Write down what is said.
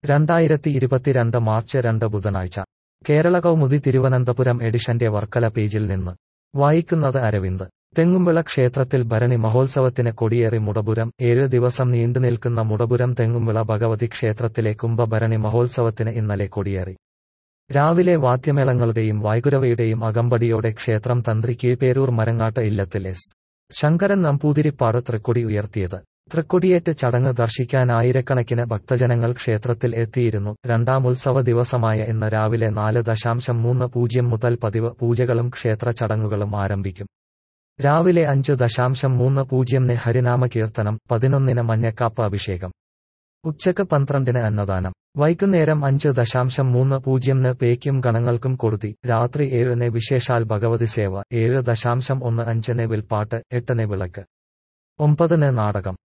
രണ്ടായിരത്തി ഇരുപത്തിരണ്ട് മാർച്ച് രണ്ട് ബുധനാഴ്ച കേരള കൗമുദി തിരുവനന്തപുരം എഡിഷന്റെ വർക്കല പേജിൽ നിന്ന് വായിക്കുന്നത് അരവിന്ദ് തെങ്ങുംവിള ക്ഷേത്രത്തിൽ ഭരണി മഹോത്സവത്തിന് കൊടിയേറി മുടപുരം ഏഴ് ദിവസം നീണ്ടുനിൽക്കുന്ന മുടപുരം തെങ്ങുംവിള ഭഗവതി ക്ഷേത്രത്തിലെ കുംഭഭരണി മഹോത്സവത്തിന് ഇന്നലെ കൊടിയേറി രാവിലെ വാദ്യമേളങ്ങളുടെയും വായ്കുരവയുടെയും അകമ്പടിയോടെ ക്ഷേത്രം തന്ത്രി കീഴ്പേരൂർ മരങ്ങാട്ട് ഇല്ലത്തിൽ എസ് ശങ്കരൻ നമ്പൂതിരിപ്പാട് തൃക്കൊടി ഉയർത്തിയത് തൃക്കൊടിയേറ്റ് ചടങ്ങ് ദർശിക്കാൻ ആയിരക്കണക്കിന് ഭക്തജനങ്ങൾ ക്ഷേത്രത്തിൽ എത്തിയിരുന്നു രണ്ടാം ഉത്സവ ദിവസമായ ഇന്ന് രാവിലെ നാല് ദശാംശം മൂന്ന് പൂജ്യം മുതൽ പതിവ് പൂജകളും ക്ഷേത്ര ചടങ്ങുകളും ആരംഭിക്കും രാവിലെ അഞ്ച് ദശാംശം മൂന്ന് പൂജ്യംന് ഹരിനാമ കീർത്തനം പതിനൊന്നിന് മഞ്ഞക്കാപ്പ് അഭിഷേകം ഉച്ചക്ക് പന്ത്രണ്ടിന് അന്നദാനം വൈകുന്നേരം അഞ്ച് ദശാംശം മൂന്ന് പൂജ്യംന് പേയ്ക്കും ഗണങ്ങൾക്കും കൊടുത്തി രാത്രി ഏഴിന് വിശേഷാൽ ഭഗവതി സേവ ഏഴ് ദശാംശം ഒന്ന് അഞ്ചിന് വിൽപ്പാട്ട് എട്ടിന് വിളക്ക് ഒമ്പതിന് നാടകം